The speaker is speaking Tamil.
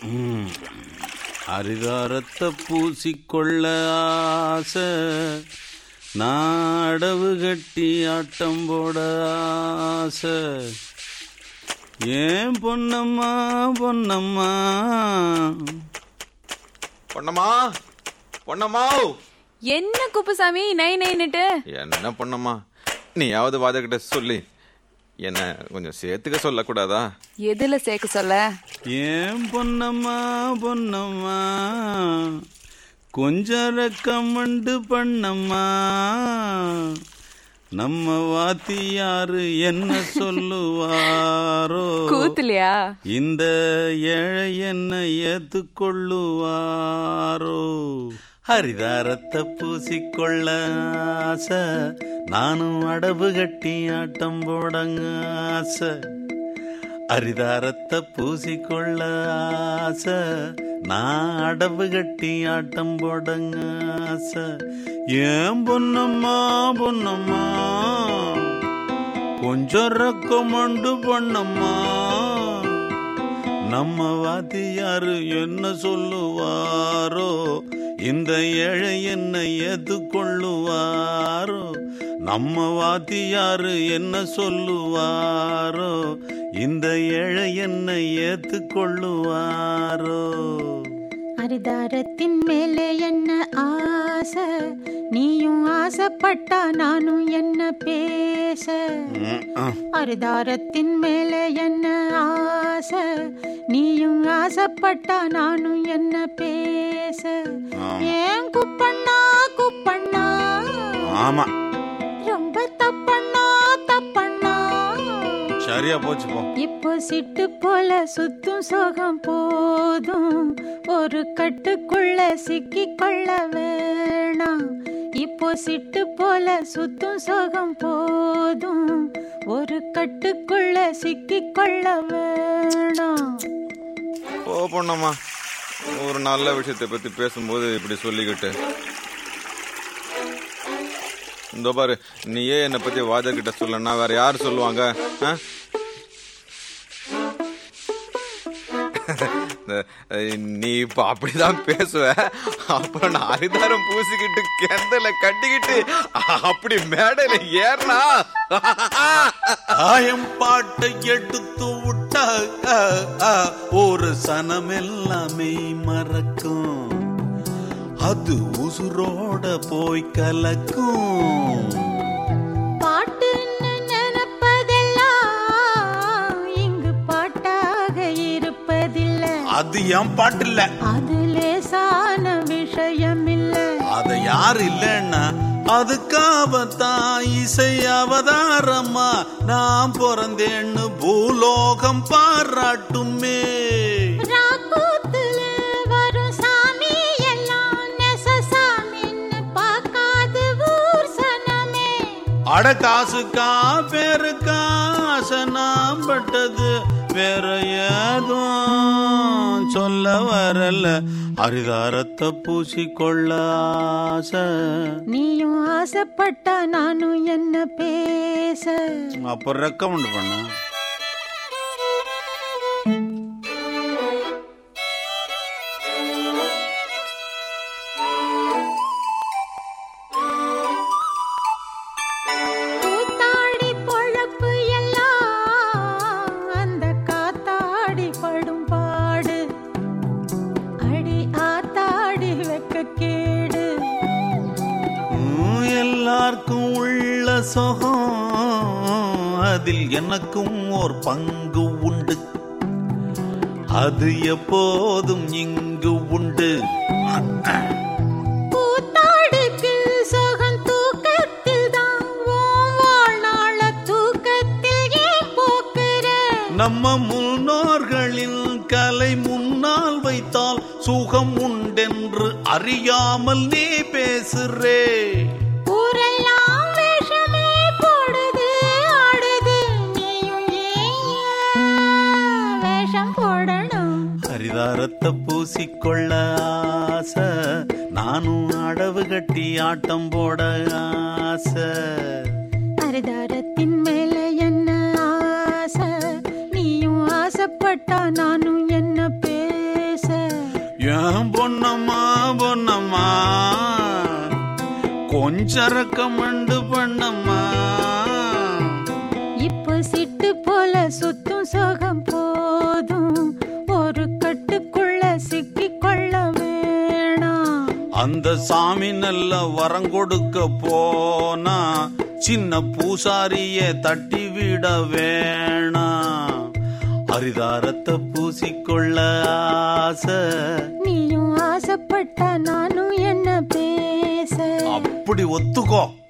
ம். அரிதாரத்தை பூசிக்கொள்ள ஆசை நாடவு கட்டி ஆட்டம் போட ஆசை ஏன் பொன்னம்மா பொன்னம்மா பொண்ணம்மா பொண்ணம்மா என்ன குப்புசாமி நை நைன்னுட்டு என்ன பொண்ணம்மா நீயாவது வாதகிட்ட சொல்லி என்ன கொஞ்சம் சேர்த்துக்க சொல்லக்கூடாதா எதுல சேர்க்க சொல்ல ஏன் பொன்னம்மா பொன்னம்மா கொஞ்சம் ரெக்கமெண்டு பண்ணம்மா நம்ம வாத்தியாரு என்ன சொல்லுவாரோ கூத்துலையா இந்த ஏழை என்ன ஏத்துக்கொள்ளுவாரோ ஹரிதாரத்தை பூசிக்கொள்ள ஆசை நானும் அடவு கட்டி ஆட்டம் போடங்க ஆசை அரிதாரத்தை பூசிக்கொள்ள ஆசை நான் அடவு கட்டி ஆட்டம் போடங்க ஆசை ஏன் பொன்னம்மா பொன்னம்மா கொஞ்சம் ரெக்கமெண்டு பண்ணம்மா நம்ம வாத்தியாரு என்ன சொல்லுவாரோ இந்த ஏழை என்ன ஏத்துக்கொள்ளுவாரோ நம்ம வாத்தியாரு என்ன சொல்லுவாரோ இந்த ஏழை என்ன ஏத்துக்கொள்ளுவாரோ அரிதாரத்தின் மேலே என்ன ஆசை நீயும் ஆசைப்பட்டா நானும் என்ன பேச ம், ஆ. அரிதாரத்தின் மேலே என்ன ஆசை நீயும் ஆசைப்பட்டா நானும் என்ன பேச ஏன் குப்பண்ணா குப்பண்ணா ஆமா ரொம்ப தப்பண்ணா தப்பண்ணா சரியா போச்சு போ இப்போ சிட்டு போல சுத்தும் சோகம் போதும் ஒரு கட்டுக்குள்ள சிக்கிக் கொள்ள வேணாம் இப்போ சிட்டு போல சுத்தும் சோகம் போதும் ஒரு கட்டுக்குள்ள சிக்கிக் கொள்ள வேணாம் ஓ பொண்ணம்மா ஒரு நல்ல விஷயத்தை பத்தி பேசும்போது இப்படி சொல்லிக்கிட்டு இந்த பாரு நீயே என்னை பத்தி வாதகிட்ட சொல்லனா வேற யார் சொல்லுவாங்க ஆ? இந்த, அஹ், நீ இப்ப அப்படிதான் பேசுவ அப்புறம் நான் அரிதாரம் பூசிக்கிட்டு கெந்தல கட்டிக்கிட்டு அப்படி மேடையில ஏறினா ஆயம் பாட்டை எடுத்து விட்டா ஆ, ஆ, ஒரு சனமெல்லாமே மறக்கும் அது உசுரோட போய் கலக்கும் பாட்டுன்னு நினைப்பதெல்லாம் இங்கு பாட்டாக இருப்பதில்லை அது என் பாட்டு இல்ல அது லேசான விஷயம் இல்லை அத யார் இல்லைன்னா அதுக்காகத்தான் இசை அவதாரமா நான் பிறந்தேன்னு பூலோகம் பாராட்டுமே ராக்கூத்துல வரும் சாமி எல்லாம் நெசசாமின்னு பார்க்காது ஊர் சனமே அட காசுக்கா பேருக்கா ஆசை நான் பட்டது வேற ஏதும் சொல்ல வரல அரிதாரத்தை பூசிக்கொள்ள ஆசை நீயும் ஆசைப்பட்டா நானும் என்ன பேச அப்ப ரெக்கமெண்ட் பண்ண கூத்தாடி பொழப்பு எல்லாம் அந்த காத்தாடி படும் பாடு அடி ஆத்தாடி வெக்க கேடு உம், எல்லாருக்கும் உள்ள சுகம் அதில் எனக்கும் ஒரு பங்கு உண்டு அது எப்போதும் இங்கு உண்டு கூத்தாடுக்கு சுகம் தூக்கத்தில் தான் உன் வாழ்நாள தூக்கத்தில் ஏன் போக்குற நம்ம முன்னோர்களின் கலை முன்னால் வைத்தால் சுகம் உண்டென்று அறியாமல் நீ பேசுறே ஊரெல்லாம் வேஷமே போடுது ஆடுது நீயும் ஏன் வேஷம் போடணும் ஹரிதாரத்தை பூசிக்கொள்ள ஆசை நானும் அடவு கட்டி ஆட்டம் போட ஆசை அரிதாரத்தின் மேல என்ன ஆசை நீயும் ஆசைப்பட்டா நானும் என்ன பேச கொஞ்சரக்க மண்டு பண்ணம்மா இப்போ சிட்டு போல சுத்தும் சோகம் போதும் ஒரு கட்டுக்குள்ள சிக்கிக் கொள்ள வேணாம் அந்த சாமி நல்ல வரம் கொடுக்க போனா சின்ன பூசாரிய தட்டி விட வேணாம் அரிதாரத்தை பூசிக்கொள்ள ஆசை நீயும் ஆசைப்பட்டா நானும் என்ன பேச அப்படி ஒத்துக்கோ